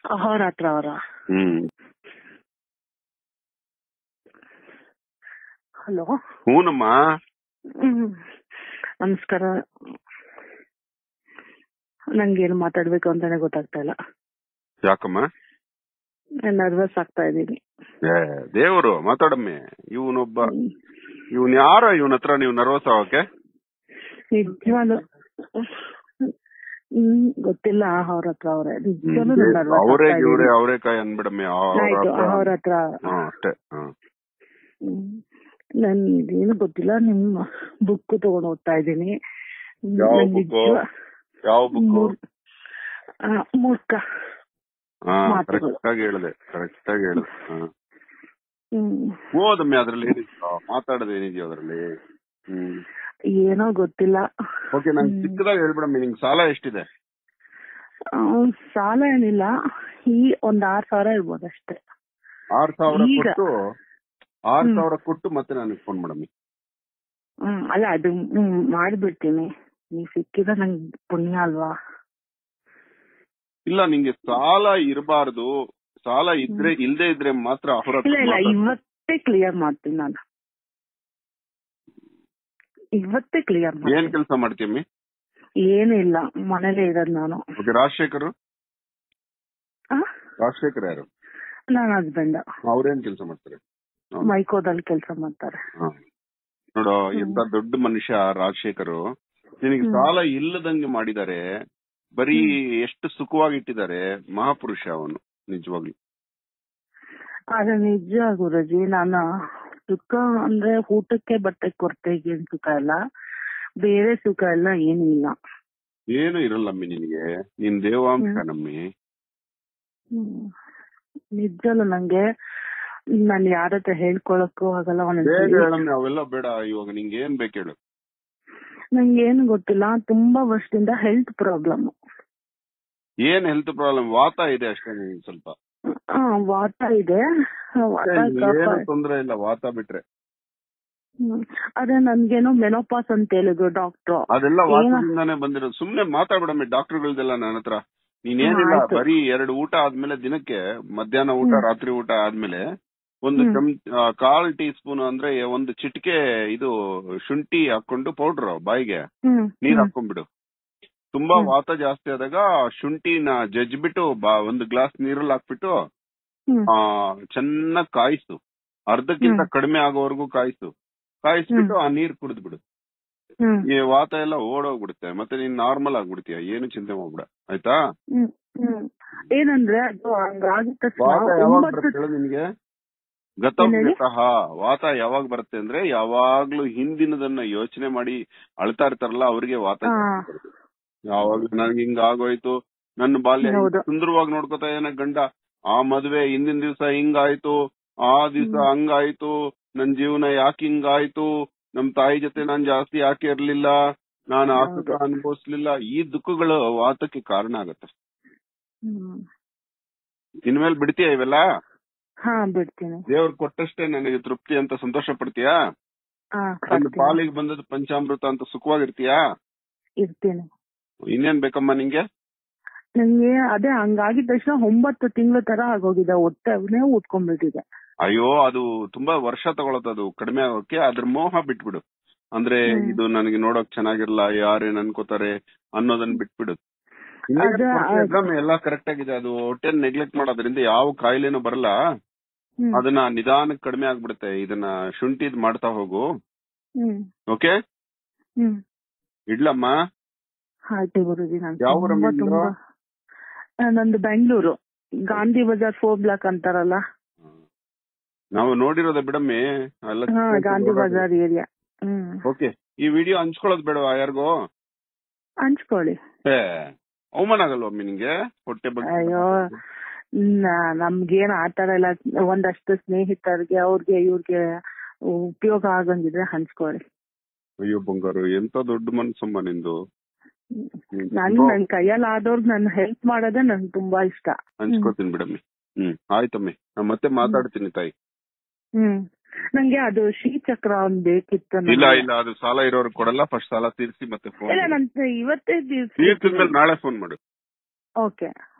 ಅಹೋರಾತ್ರ ಅವರ ಹ್ಮ್ ಹಲೋ ಹೂನಮ್ಮ ಹ್ಮ್ ನಮಸ್ಕಾರ ನಂಗೇನು ಮಾತಾಡ್ಬೇಕು ಅಂತಾನೆ ಗೊತ್ತಾಗ್ತಾ ಇಲ್ಲ ಯಾಕಮ್ಮ ನರ್ವಸ್ ಆಗ್ತಾ ಇದ್ದೀನಿ ಏ ದೇವರು ಮಾತಾಡಮ್ಮಿ ಇವನೊಬ್ಬ ಇವನ್ ಯಾರೋ ಇವನ ಹತ್ರ ನೀವು ನರ್ವಸ್ ಆಗೋಕೆ ನಿಜವಾಗ್ಲು ಹ್ಮ್ ಗೊತ್ತಿಲ್ಲ ಅವ್ರ ಹತ್ರ ಅವ್ರೆ ನಿಜವಾಗ್ಲು ನಂಗ್ nervous ಅವರೇ ಆಗ್ತಾ ಇವ್ರೆ ಇದೀನಿ. ಅವರೇ ಕಾಯಿ ಅನ್ಬಿಡಮ್ಮಿ ಅವ್ರ ಆಯ್ತು ಹತ್ರ. ಅವ್ರ ಹತ್ರ ಹಾ ಅಷ್ಟೇ ಹಾ ಹ್ಮ್. ನನ್ಗೇನು ಗೊತ್ತಿಲ್ಲ ನಿಮ್ ಬುಕ್ ತಗೊಂಡ್ ಓದ್ತಾ ಇದ್ದೀನಿ ಯಾವ ನಂಗ್ book? ನಿಜವಾ- ಯಾವ ಬುಕ್ ಮೂರ್- ಆ, ಮೂರ್ಖ ಹಾ ಮಾತುಗಳು. ಕರೆಕ್ಟ್ ಆಗಿ ಹೇಳಿದೆ ಕರೆಕ್ಟ್ ಆಗಿ ಹೇಳಿದೆ ಹಾ ಹ್ಮ್ ಓದಮ್ಮಿ ಅದ್ರಲ್ಲಿ ಏನಿತ್ತು ಮಾತಾಡೋದು ಏನಿದೆಯೋ ಅದ್ರಲ್ಲಿ ಹ್ಮ್ ಏನೋ ಗೊತ್ತಿಲ್ಲ ಓಕೆ ನಂಗೆ ಹ್ಮ್. ಚಿಕ್ಕದಾಗಿ ಹೇಳ್ಬಿಡಮ್ಮಿ ನಿಂಗೆ ಸಾಲ ಎಷ್ಟಿದೆ ಆ, ಸಾಲ ಏನಿಲ್ಲ ಈ ಒಂದ್ ಆರ್ ಸಾವಿರ ಇರ್ಬೋದು ಅಷ್ಟೇ ಆರ್ ಸಾವಿರ ಈಗ? ಕೊಟ್ಟು ಆರ್ ಹ್ಮ್. ಸಾವಿರ ಕೊಟ್ಟು ಮತ್ತೆ ನನಗೆ ಫೋನ್ ಮಾಡಮ್ಮಿ ಹ್ಮ್ ಅಲ್ಲ ಅದು ಹ್ಮ್ ಮಾಡ್ಬಿಡ್ತೀನಿ ನೀವ್ ಸಿಕ್ಕಿದ ನಂಗ್ ಪುಣ್ಯ ಅಲ್ವಾ ಇಲ್ಲ ನಿಂಗೆ ಸಾಲ ಇರಬಾರ್ದು ಸಾಲ ಇದ್ರೆ ಇಲ್ದೇ ಇದ್ರೆ ಮಾತ್ರ ಅವರ ಇಲ್ಲ ಇಲ್ಲ ಇವತ್ತೇ ಕ್ಲಿಯರ್ ಮಾಡ್ತೀನಿ ನಾನು ಇವತ್ತೇ ಕ್ಲಿಯರ್ ಏನ್ ಮಾಡ್ತೀನಿ ಕೆಲಸ ಮಾಡ್ತೀಯಮ್ಮಿ ಏನೂ ಇಲ್ಲ ಮನೇಲೇ ಇರೋದ್ ನಾನು ಓಕೆ ರಾಜಶೇಖರ್ ಆ? ರಾಜಶೇಖರ್ ಯಾರು ನನ್ನ ಹಸ್ಬೆಂಡ್ ಅವ್ರೇನ್ ಕೆಲಸ ಮಾಡ್ತಾರೆ ಹೌದು. ಮೈಕೋದಲ್ಲಿ ಕೆಲಸ ಮಾಡ್ತಾರೆ ಹಾ. ನೋಡು ಹ್ಮ್. ಎಂತ ದೊಡ್ಡ ಮನುಷ್ಯ ರಾಜಶೇಖರ್ ನಿನಗೆ ಹ್ಮ್. ಸಾಲ ಇಲ್ಲದಂಗೆ ಮಾಡಿದ್ದಾರೆ ಬರೀ ಎಷ್ಟು ಸುಖವಾಗಿ ಇಟ್ಟಿದ್ದಾರೆ ಮಹಾಪುರುಷ ಅವನು ನಿಜವಾಗ್ಲು ಆದ್ರೆ ನಿಜ ಗುರುಜಿ ನಾನು ಸುಖ ಅಂದ್ರೆ ಊಟಕ್ಕೆ ಬಟ್ಟೆ ಕೊರತೆಗೆ ಏನ್ ಸುಖ ಇಲ್ಲ ಬೇರೆ ಸುಖ ಎಲ್ಲ ಏನೂ ಇಲ್ಲ ಏನು ಇರಲ್ಲಮ್ಮಿ ನಿನಗೆ ನಿನ್ ದೇವಾಂಶ ಹ್ಮ್. ನಮ್ಮಿ ಹ್ಮ್. ನಿಜಲ್ಲೂ ನಂಗೆ ನಾನ್ ಯಾರ ಹತ್ರ ಹೇಳ್ಕೊಳಕ್ಕೂ ಆಗಲ್ಲ ಬೇಗ ಒಂದೊಂದ್ಸಲಿ ಹೇಳಮ್ಮಿ ಅವೆಲ್ಲ ಬೇಡ ಇವಾಗ ನಿಂಗೆ ಏನ್ ಬೇಕು ಹೇಳು ನಂಗೆ ಏನು ಗೊತ್ತಿಲ್ಲ ತುಂಬಾ ವರ್ಷದಿಂದ ಹೆಲ್ತ್ ಪ್ರಾಬ್ಲಮ್ ಏನ್ ಹೆಲ್ತ್ ಪ್ರಾಬ್ಲಮ್ ವಾತ ಇದೆ ಅಷ್ಟೇ ನಿನ್ಗೆ ಸ್ವಲ್ಪ ವಾತ ಇದೆ ವಾತ ಏನು ಕಫ ತೊಂದ್ರೆ ಇಲ್ಲ ವಾತ ಬಿಟ್ರೆ ಹ್ಮ್. ಅದೇ ನನ್ಗೇನೋ ಮೆನೋಪಾಸ್ ಅಂತ ಹೇಳಿದ್ರು ಡಾಕ್ಟ್ರು ಅದೆಲ್ಲ ಏನ- ವಾತದಿಂದಾನೇ ಬಂದಿರೋದು ಸುಮ್ನೆ ಮಾತಾಡ್ಬಿಡಮ್ಮಿ ಡಾಕ್ಟರ್ಗಳ್ದೆಲ್ಲ ನನ್ನ ಹತ್ರ ನೀನೇನಿಲ್ಲ ಆಯ್ತು. ಬರೀ ಎರಡು ಊಟ ಆದ್ಮೇಲೆ ದಿನಕ್ಕೆ ಮಧ್ಯಾಹ್ನ ಊಟ ಹ್ಮ್. ರಾತ್ರಿ ಊಟ ಆದ್ಮೇಲೆ ಒಂದು ಹ್ಮ್. ಚಮ್ ಆ, ಕಾಲ್ ಟೀ ಸ್ಪೂನ್ ಅಂದ್ರೆ ಒಂದು ಚಿಟಿಕೆ ಇದು ಶುಂಠಿ ಹಾಕೊಂಡು ಪೌಡರ್ ಬಾಯಿಗೆ ಹ್ಮ್ ನೀರ್ ಹ್ಮ್. ಹಾಕೊಂಡ್ಬಿಡು ತುಂಬಾ ಹ್ಮ್. ವಾತ ಜಾಸ್ತಿ ಆದಾಗ ಶುಂಠಿನ ಜಜ್ಬಿಟ್ಟು ಬಾ ಒಂದು ಗ್ಲಾಸ್ ನೀರಲ್ಲಿ ಹಾಕ್ಬಿಟ್ಟು ಹ್ಮ್. ಆ ಚೆನ್ನಾಗ್ ಕಾಯಿಸು ಅರ್ಧಕ್ಕಿಂತ ಹ್ಮ್. ಕಡಿಮೆ ಆಗೋವರೆಗೂ ಕಾಯಿಸು ಕಾಯಿಸ್ಬಿಟ್ಟು ಆ ನೀರ್ ಕುಡಿದ್ಬಿಡು ಹ್ಮ್. ಈ ವಾತ ಎಲ್ಲ ಓಡೋಗ್ಬಿಡುತ್ತೆ ಮತ್ತೆ ನೀನ್ ನಾರ್ಮಲ್ ಆಗ್ಬಿಡ್ತೀಯ ಏನು ಚಿಂತೆ ಮಾಡ್ಬಿಡ ಆಯ್ತಾ ಹ್ಮ್. ಹ್ಮ್. ಏನಂದ್ರೆ ಅದು ಹಂಗಾಗಿದ ತಕ್ಷಣ ವಾತ ಯಾವಾಗ ಒಂಬತ್ತು ಬರುತ್ತೆ ಹೇಳು ನಿನ್ಗೆ ಗತಂ ಏನ್ ಹೇಳಿ? ಗತಃ ವಾತ ಯಾವಾಗ ಬರುತ್ತೆ ಅಂದ್ರೆ ಯಾವಾಗ್ಲೂ ಹಿಂದಿನದನ್ನ ಯೋಚನೆ ಮಾಡಿ ಅಳ್ತಾ ಇರ್ತಾರಲ್ಲ ಅವ್ರಿಗೆ ವಾತ ಹಾ. ಜಾಸ್ತಿ ಬರುತ್ತೆ. ಯಾವಾಗ್ಲೂ ನನ್ಗೆ ಹಿಂಗ ಆಗೋಯ್ತು ನನ್ನ ಬಾಲ್ಯ ಹೌದು. ಸುಂದರವಾಗಿ ನೋಡ್ಕೊತಾ ಏನ ಗಂಡ ಆ ಮದ್ವೆ ಹಿಂದಿನ ದಿವ್ಸ ಹಿಂಗಾಯ್ತು ಆ ದಿವ್ಸ ಹ್ಮ್. ಹಂಗಾಯ್ತು ನನ್ ಜೀವನ ಯಾಕೆ ಹಿಂಗಾಯ್ತು ನಮ್ ತಾಯಿ ಜೊತೆ ನಾನ್ ಜಾಸ್ತಿ ಯಾಕೆ ಇರ್ಲಿಲ್ಲ ನಾನು ಆ ಸುಖ ಹೌದು. ಅನುಭವಿಸ್ಲಿಲ್ಲ ಈ ದುಃಖಗಳು ವಾತಕ್ಕೆ ಕಾರಣ ಆಗತ್ತೆ ಹ್ಮ್. ಇನ್ಮೇಲೆ ಬಿಡ್ತೀಯ ಇವೆಲ್ಲ ಹಾ ಬಿಡ್ತೀನಿ ದೇವ್ರು ಕೊಟ್ಟಷ್ಟೇ ನನಗೆ ತೃಪ್ತಿ ಅಂತ ಸಂತೋಷ ಪಡ್ತೀಯಾ ಹಾ ನನ್ನ ಪಡ್ತೀನಿ. ಪಾಲಿಗೆ ಬಂದದ್ದು ಪಂಚಾಮೃತ ಅಂತ ಸುಖವಾಗಿರ್ತೀಯಾ ಇರ್ತೀನಿ ಇನ್ನೇನ್ ಬೇಕಮ್ಮ ನಿಂಗೆ ನಂಗೆ ಅದೇ ಹಂಗಾಗಿದ ತಕ್ಷಣ ಒಂಬತ್ತು ತಿಂಗಳ ತರ ಆಗೋಗಿದೆ ಹೊಟ್ಟೆ ಉಟ್ಕೊಂಡ್ಬಿಟ್ಟಿದೆ ಅಯ್ಯೋ ಅದು ತುಂಬಾ ವರ್ಷ ತಗೊಳತ್ತೆ ಅದು ಕಡಿಮೆ ಆಗೋಕೆ ಅದ್ರ ಮೋಹ ಬಿಟ್ಬಿಡು ಅಂದ್ರೆ ಹ್ಮ್. ಇದು ನನಗೆ ನೋಡೋಕ್ ಚೆನ್ನಾಗಿರಲ್ಲ ಯಾರೇನ್ ಅನ್ಕೋತಾರೆ ಅನ್ನೋದನ್ನ ಬಿಟ್ಬಿಡು ಅದೇ, ಆ- ಎಲ್ಲ ಕರೆಕ್ಟ್ ಆಗಿದೆ ಅದು ಹೊಟ್ಟೆ ನೆಗ್ಲೆಕ್ಟ್ ಮಾಡೋದ್ರಿಂದ ಯಾವ ಕಾಯಿಲೆನೂ ಬರಲ್ಲ ಹ್ಮ್. ಅದನ್ನ ನಿಧಾನಕ್ಕೆ ಕಡಿಮೆ ಆಗ್ಬಿಡುತ್ತೆ ಇದನ್ನ ಶುಂಠಿದ್ ಮಾಡ್ತಾ ಹೋಗು ಹ್ಮ್ ಓಕೆ ಹ್ಮ್ ಇಡ್ಲಮ್ಮ ಆಯ್ತು ಗುರುಜಿ ನಾನು ಯಾವ ಊರಮ್ಮ ತುಂಬಾ ನಿಮ್ದು? ತುಂಬಾ ಆ, ನಂದು ಬೆಂಗಳೂರು ಗಾಂಧಿ ಬಜಾರ್ ಫೋರ್ ಬ್ಲಾಕ್ ಅಂತಾರಲ್ಲ ನಾವು ನೋಡಿರೋದ ಬಿಡಮ್ಮಿ ಎಲ್ಲ ಹಾ ಗಾಂಧಿ ಬಜಾರ್ ಏರಿಯಾ ಹ್ಮ್ ಓಕೆ ಈ ವಿಡಿಯೋ ಹಂಚ್ಕೊಳ್ಳೋದು ಬೇಡವಾ ಯಾರಿಗೋ ಹಂಚ್ಕೊಳ್ಳಿ ಏ ಅವಮಾನ ಆಗಲ್ವಮ್ಮಿ ನಿಂಗೆ ಹೊಟ್ಟೆ ಬಗ್ಗೆ ಅಯ್ಯೋ ನ- ನಮ್ಗೇನ್ ಆತರ ಎಲ್ಲ ಒಂದಷ್ಟು ಸ್ನೇಹಿತರಿಗೆ ಅವ್ರಿಗೆ ಇವ್ರಿಗೆ ಉಪಯೋಗ ಆಗಂಗಿದ್ರೆ ಹಂಚ್ಕೊಳ್ಳಿ ಅಯ್ಯೋ ಬಂಗಾರು ಎಂತ ದೊಡ್ಡ ಮನ್ಸಮ್ಮ ನಿಂದು ಹ್ಮ್. ನನ್ ನನ್ ಕೈಯಲ್ಲಿ ಆದವ್ರಿಗೆ ನನ್ ಹೆಲ್ಪ್ ಮಾಡೋದೇ ನನ್ಗೆ ತುಂಬಾ ಇಷ್ಟ ಹಂಚ್ಕೋತೀನಿ ಬಿಡಮ್ಮಿ ಹ್ಮ್ ಆಯ್ತಮ್ಮಿ ನಾ ಮತ್ತೆ ಮಾತಾಡ್ತೀನಿ ತಾಯಿ ಹ್ಮ್ ನಂಗೆ ಅದು ಶ್ರೀಚಕ್ರ ಒಂದ್ ಬೇಕಿತ್ತು ನಂಗೆ. ಇಲ್ಲ ಇಲ್ಲ ಅದು ಸಾಲ ಇರೋರ್ಗೆ ಕೊಡಲ್ಲ ಫಸ್ಟ್ ಸಾಲ ತೀರ್ಸಿ ಮತ್ತೆ ಫೋನ್ ಇಲ್ಲ ನನ್ ಇವತ್ತೇ ತೀರ್ಸಿದ್ಮೇಲೆ ನಾಳೆ ಫೋನ್ ಮಾಡು ಓಕೆ